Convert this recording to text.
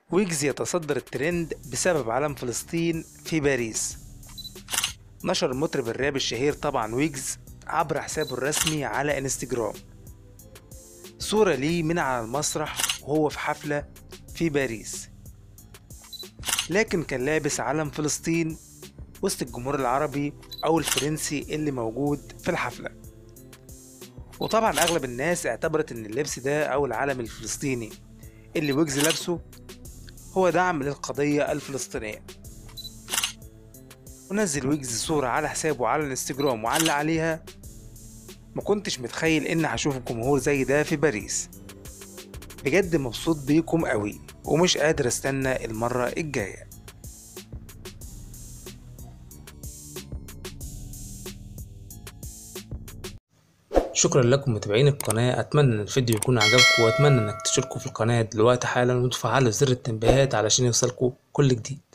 ويجز يتصدر الترند بسبب علم فلسطين في باريس نشر مطرب الراب الشهير طبعا ويجز عبر حسابه الرسمي على انستجرام صورة ليه من على المسرح وهو في حفلة في باريس لكن كان لابس علم فلسطين وسط الجمهور العربي أو الفرنسي اللي موجود في الحفلة وطبعا أغلب الناس اعتبرت إن اللبس ده أو العلم الفلسطيني اللي ويجز لابسه هو دعم للقضية الفلسطينية ونزل ويجز صورة على حسابه على الانستجرام وعلق عليها ما كنتش متخيل ان هشوف جمهور زي ده في باريس بجد مبسوط بيكم قوي ومش قادر استنى المرة الجاية شكرا لكم متابعين القناة أتمنى إن الفيديو يكون عجبكم وأتمنى إنك تشتركوا في القناة دلوقتي حالا وتفعلوا زر التنبيهات علشان يوصلكوا كل جديد